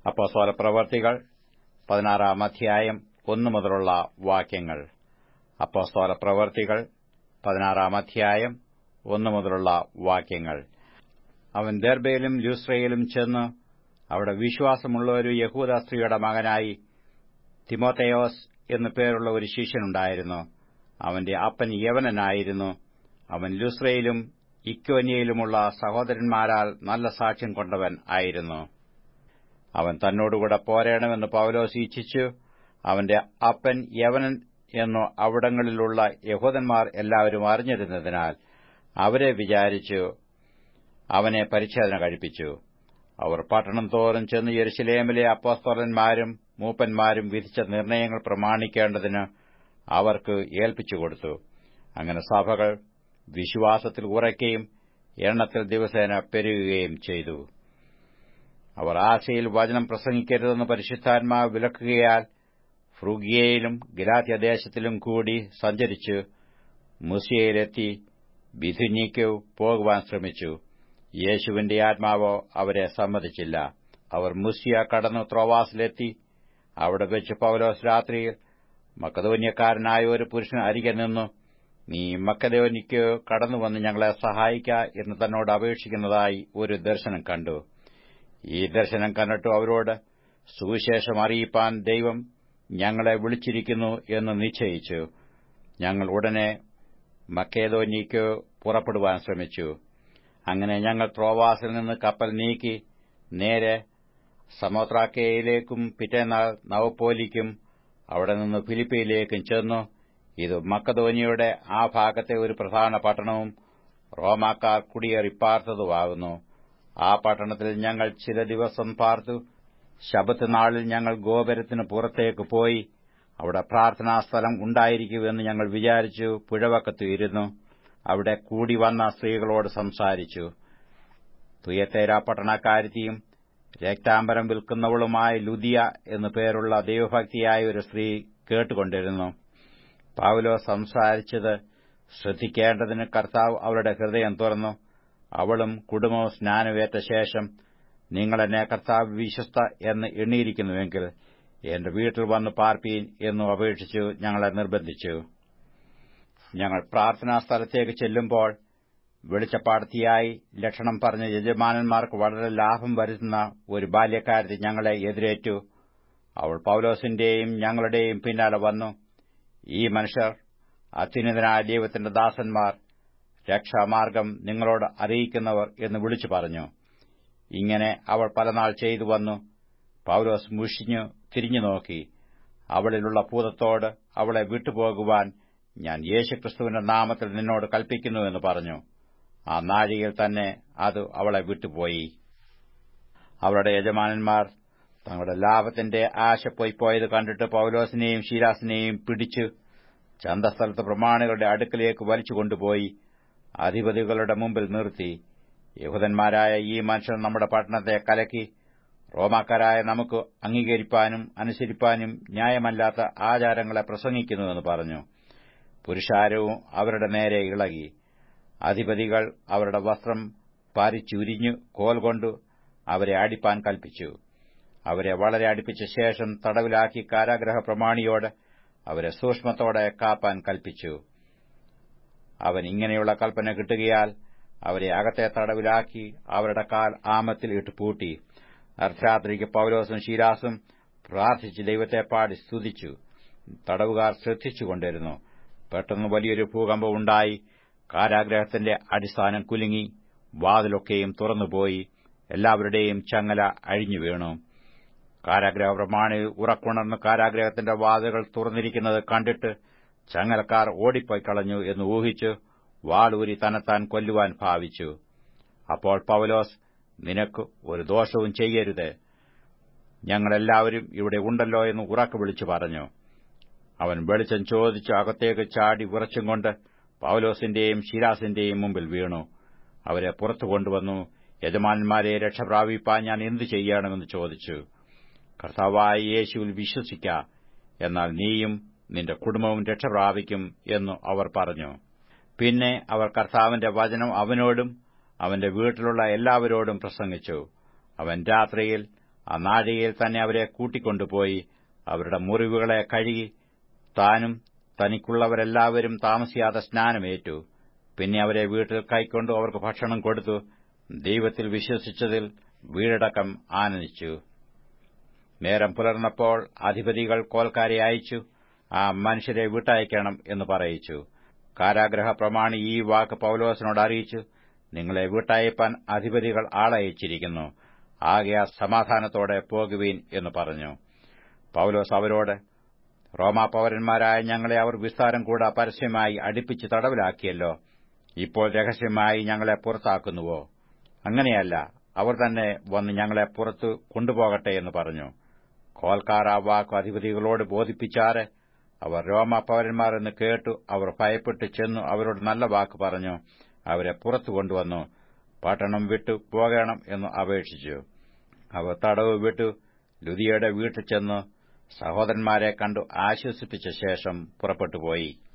അപ്പോസ്തല പ്രവർത്തികൾ പതിനാറാം അധ്യായം ഒന്നു മുതലുള്ള വാക്യങ്ങൾ അപ്പോസ്തല പ്രവർത്തികൾ പതിനാറാം അധ്യായം ഒന്നു മുതലുള്ള വാക്യങ്ങൾ അവൻ ദർബയിലും ലൂസ്രയിലും ചെന്ന് അവിടെ വിശ്വാസമുള്ള ഒരു യഹൂദ സ്ത്രീയുടെ മകനായി തിമോത്തയോസ് എന്നു പേരുള്ള ഒരു ശിഷ്യനുണ്ടായിരുന്നു അവന്റെ അപ്പൻ യവനനായിരുന്നു അവൻ ലുസ്രയിലും ഇക്കോന്യയിലുമുള്ള സഹോദരന്മാരാൽ നല്ല സാക്ഷ്യം കൊണ്ടവൻ ആയിരുന്നു അവൻ തന്നോടുകൂടെ പോരേണമെന്ന് പൗലോസ് ഇച്ഛിച്ചു അവന്റെ അപ്പൻ യവനൻ എന്നു അവിടങ്ങളിലുള്ള യഹൂദന്മാർ എല്ലാവരും അറിഞ്ഞിരുന്നതിനാൽ അവരെ വിചാരിച്ചു അവനെ പരിച്ഛേദന കഴിപ്പിച്ചു അവർ പട്ടണം തോറും ചെന്ന് യെരുശലേമിലെ അപ്പോസ്തോലന്മാരും മൂപ്പന്മാരും വിധിച്ച നിർണയങ്ങൾ പ്രമാണിക്കേണ്ടതിന് അവർക്ക് ഏൽപ്പിച്ചുകൊടുത്തു അങ്ങനെ സഭകൾ വിശ്വാസത്തിൽ ഉറയ്ക്കുകയും എണ്ണത്തിൽ ദിവസേന പെരുകുകയും ചെയ്തു അവർ ആശയിൽ വചനം പ്രസംഗിക്കരുതെന്ന് പരിശുദ്ധാത്മാവ് വിലക്കുകയാൽ ഫ്രൂഗിയയിലും ഗലാത്യദേശത്തിലും കൂടി സഞ്ചരിച്ച് മുസിയയിലെത്തി ബിഥുനിക്ക് പോകുവാൻ ശ്രമിച്ചു യേശുവിന്റെ ആത്മാവോ അവരെ സമ്മതിച്ചില്ല അവർ മുസിയ കടന്നു ത്രോവാസിലെത്തി അവിടെ വെച്ച് പൗലോസ് രാത്രിയിൽ മക്കതോന്യക്കാരനായ ഒരു പുരുഷൻ അരികെ നിന്നു നീ മക്കതോനിക്ക് കടന്നുവന്ന് ഞങ്ങളെ സഹായിക്ക എന്ന് തന്നോട് അപേക്ഷിക്കുന്നതായി ഒരു ദർശനം കണ്ടു ഈ ദർശനം കണ്ടിട്ട് അവരോട് സുവിശേഷം അറിയിപ്പാൻ ദൈവം ഞങ്ങളെ വിളിച്ചിരിക്കുന്നു എന്ന് നിശ്ചയിച്ചു ഞങ്ങൾ ഉടനെ മക്കേതോനിക്ക് പുറപ്പെടുവാൻ ശ്രമിച്ചു അങ്ങനെ ഞങ്ങൾ ത്രോവാസിൽ നിന്ന് കപ്പൽ നീക്കി നേരെ സമോത്രാക്കയിലേക്കും പിറ്റേന്നാൾ നവപ്പോലിക്കും അവിടെ നിന്ന് ഫിലിപ്പിയിലേക്കും ചെന്നു ഇത് മക്കധോനിയുടെ ആ ഭാഗത്തെ ഒരു പ്രധാന പട്ടണവും റോമാക്കാർ കുടിയേറിപ്പാർത്തതുമാകുന്നു ആ പട്ടണത്തിൽ ഞങ്ങൾ ചില ദിവസം പാർത്തു ശബത്ത് നാളിൽ ഞങ്ങൾ ഗോപുരത്തിന് പുറത്തേക്ക് പോയി അവിടെ പ്രാർത്ഥനാ സ്ഥലം ഉണ്ടായിരിക്കുമെന്ന് ഞങ്ങൾ വിചാരിച്ചു പുഴവക്കത്ത് ഇരുന്നു അവിടെ കൂടി വന്ന സ്ത്രീകളോട് സംസാരിച്ചു തുയത്തേര പട്ടണക്കാരുത്തിയും രക്താംബരം വിൽക്കുന്നവളുമായ ലുദിയ എന്നു പേരുള്ള ദൈവഭക്തിയായ ഒരു സ്ത്രീ കേട്ടുകൊണ്ടിരുന്നു പാവുലോ സംസാരിച്ചത് ശ്രദ്ധിക്കേണ്ടതിന് കർത്താവ് അവളുടെ ഹൃദയം തുറന്നു അവളും കുടുംബവും സ്നാനമേറ്റ ശേഷം നിങ്ങളെന്നെ കർത്താവ് വിശ്വസ്ത എന്ന് എണ്ണിയിരിക്കുന്നുവെങ്കിൽ എന്റെ വീട്ടിൽ വന്ന് പാർപ്പീൻ എന്നു അപേക്ഷിച്ചു ഞങ്ങളെ നിർബന്ധിച്ചു ഞങ്ങൾ പ്രാർത്ഥനാ സ്ഥലത്തേക്ക് ചെല്ലുമ്പോൾ വെളിച്ചപ്പാടത്തിയായി ലക്ഷണം പറഞ്ഞ യജമാനന്മാർക്ക് വളരെ ലാഭം വരുത്തുന്ന ഒരു ബാല്യക്കാരത്തി ഞങ്ങളെ എതിരേറ്റു അവൾ പൌലോസിന്റെയും ഞങ്ങളുടെയും പിന്നാലെ വന്നു ഈ മനുഷ്യർ അത്യുന്നതനായ ദൈവത്തിന്റെ ദാസന്മാർ രക്ഷാമാർഗം നിങ്ങളോട് അറിയിക്കുന്നവർ എന്ന് വിളിച്ചു പറഞ്ഞു ഇങ്ങനെ അവൾ പലനാൾ ചെയ്തു വന്നു പൌലോസ് മുഷിഞ്ഞു തിരിഞ്ഞു നോക്കി അവളിലുള്ള ഭൂതത്തോട് അവളെ വിട്ടുപോകുവാൻ ഞാൻ യേശുക്രിസ്തുവിന്റെ നാമത്തിൽ നിന്നോട് കൽപ്പിക്കുന്നുവെന്ന് പറഞ്ഞു ആ നാഴികയിൽ തന്നെ അത് അവളെ വിട്ടുപോയി അവളുടെ യജമാനന്മാർ തങ്ങളുടെ ലാഭത്തിന്റെ ആശ പോയിപ്പോയത് കണ്ടിട്ട് പൌലോസിനെയും ശീലാസിനെയും പിടിച്ചു ചന്തസ്ഥലത്ത് പ്രമാണികളുടെ അടുക്കലേക്ക് വലിച്ചുകൊണ്ടുപോയി അധിപതികളുടെ മുമ്പിൽ നിർത്തി യഹൂദന്മാരായ ഈ മനുഷ്യൻ നമ്മുടെ പട്ടണത്തെ കലക്കി റോമാക്കാരായ നമുക്ക് അംഗീകരിപ്പാനും അനുസരിപ്പാനും ന്യായമല്ലാത്ത ആചാരങ്ങളെ പ്രസംഗിക്കുന്നുവെന്ന് പറഞ്ഞു പുരുഷാരവും അവരുടെ നേരെ ഇളകി അധിപതികൾ അവരുടെ വസ്ത്രം പാരിച്ചുരിഞ്ഞു കോൽ കൊണ്ടു അവരെ അടിപ്പാൻ കൽപ്പിച്ചു അവരെ വളരെ അടുപ്പിച്ച ശേഷം തടവിലാക്കി കാരാഗ്രഹ പ്രമാണിയോട് അവരെ സൂക്ഷ്മത്തോടെ കാപ്പാൻ കൽപ്പിച്ചു അവൻ ഇങ്ങനെയുള്ള കൽപ്പന കിട്ടുകയാൽ അവരെ അകത്തെ തടവിലാക്കി അവരുടെ കാൽ ആമത്തിൽ ഇട്ട് പൂട്ടി അർദ്ധരാത്രിക്ക് പൌലോസും ശീലാസും പ്രാർത്ഥിച്ച് ദൈവത്തെ പാടി സ്തുതിച്ചു തടവുകാർ ശ്രദ്ധിച്ചുകൊണ്ടിരുന്നു പെട്ടെന്ന് വലിയൊരു ഭൂകമ്പം ഉണ്ടായി കാരാഗ്രഹത്തിന്റെ അടിസ്ഥാനം കുലുങ്ങി വാതിലൊക്കെയും തുറന്നുപോയി എല്ലാവരുടെയും ചങ്ങല അഴിഞ്ഞു വീണു കാരാഗ്രഹ പ്രമാണി ഉറക്കുണർന്ന് കാരാഗ്രഹത്തിന്റെ വാതിലുകൾ തുറന്നിരിക്കുന്നത് കണ്ടിട്ട് ചങ്ങലക്കാർ ഓടിപ്പോയി കളഞ്ഞു എന്ന് ഊഹിച്ച് വാളൂരി തന്നെത്താൻ കൊല്ലുവാൻ ഭാവിച്ചു അപ്പോൾ പൗലോസ് നിനക്ക് ഒരു ദോഷവും ചെയ്യരുത് ഞങ്ങളെല്ലാവരും ഇവിടെ ഉണ്ടല്ലോ എന്ന് ഉറക്കെ വിളിച്ചു പറഞ്ഞു അവൻ വെളിച്ചം ചോദിച്ച് അകത്തേക്ക് ചാടി വിറച്ചും കൊണ്ട് പൌലോസിന്റെയും ശിരാസിന്റെയും മുമ്പിൽ വീണു അവരെ പുറത്തു കൊണ്ടുവന്നു യജമാനന്മാരെ രക്ഷപ്രാപിപ്പാൻ ഞാൻ എന്തു ചെയ്യണമെന്ന് ചോദിച്ചു കർത്താവായ യേശുവിൽ വിശ്വസിക്ക എന്നാൽ നീയും നിന്റെ കുടുംബവും രക്ഷപ്രാപിക്കും എന്നു അവർ പറഞ്ഞു പിന്നെ അവർ കർത്താവിന്റെ വചനം അവനോടും അവന്റെ വീട്ടിലുള്ള എല്ലാവരോടും പ്രസംഗിച്ചു അവൻ രാത്രിയിൽ ആ നാഴികയിൽ തന്നെ അവരെ കൂട്ടിക്കൊണ്ടുപോയി അവരുടെ മുറിവുകളെ കഴുകി താനും തനിക്കുള്ളവരെല്ലാവരും താമസിയാതെ സ്നാനമേറ്റു പിന്നെ അവരെ വീട്ടിൽ കൈക്കൊണ്ടു അവർക്ക് ഭക്ഷണം കൊടുത്തു ദൈവത്തിൽ വിശ്വസിച്ചതിൽ വീടടക്കം ആനന്ദിച്ചു നേരം പുലർന്നപ്പോൾ അധിപതികൾ കോൽക്കാരെ അയച്ചു ആ മനുഷ്യരെ വിട്ടയക്കണം എന്ന് പറയിച്ചു കാരാഗ്രഹ പ്രമാണി ഈ വാക്ക് പൌലോസിനോട് അറിയിച്ചു നിങ്ങളെ വിട്ടയപ്പാൻ അധിപതികൾ ആളയച്ചിരിക്കുന്നു ആകെ സമാധാനത്തോടെ പോകുവീൻ എന്ന് പറഞ്ഞു പൌലോസ് അവരോട് റോമാ പൌരന്മാരായ ഞങ്ങളെ അവർ വിസ്താരം കൂടാ പരസ്യമായി അടുപ്പിച്ച് തടവിലാക്കിയല്ലോ ഇപ്പോൾ രഹസ്യമായി ഞങ്ങളെ പുറത്താക്കുന്നുവോ അങ്ങനെയല്ല അവർ തന്നെ വന്ന് ഞങ്ങളെ പുറത്തു കൊണ്ടുപോകട്ടെ എന്ന് പറഞ്ഞു കോൽക്കാർ ആ വാക്ക് അധിപതികളോട് ബോധിപ്പിച്ചാറ് അവർ റോമ പൌരന്മാർ എന്ന് കേട്ടു അവർ ഭയപ്പെട്ടു ചെന്നു അവരോട് നല്ല വാക്ക് പറഞ്ഞു അവരെ പുറത്തു കൊണ്ടുവന്നു പട്ടണം വിട്ടു പോകണം എന്ന് അപേക്ഷിച്ചു അവർ തടവ് വിട്ടു ലുതിയുടെ വീട്ടിൽ ചെന്ന് സഹോദരന്മാരെ കണ്ടു ആശ്വസിപ്പിച്ച ശേഷം പുറപ്പെട്ടുപോയി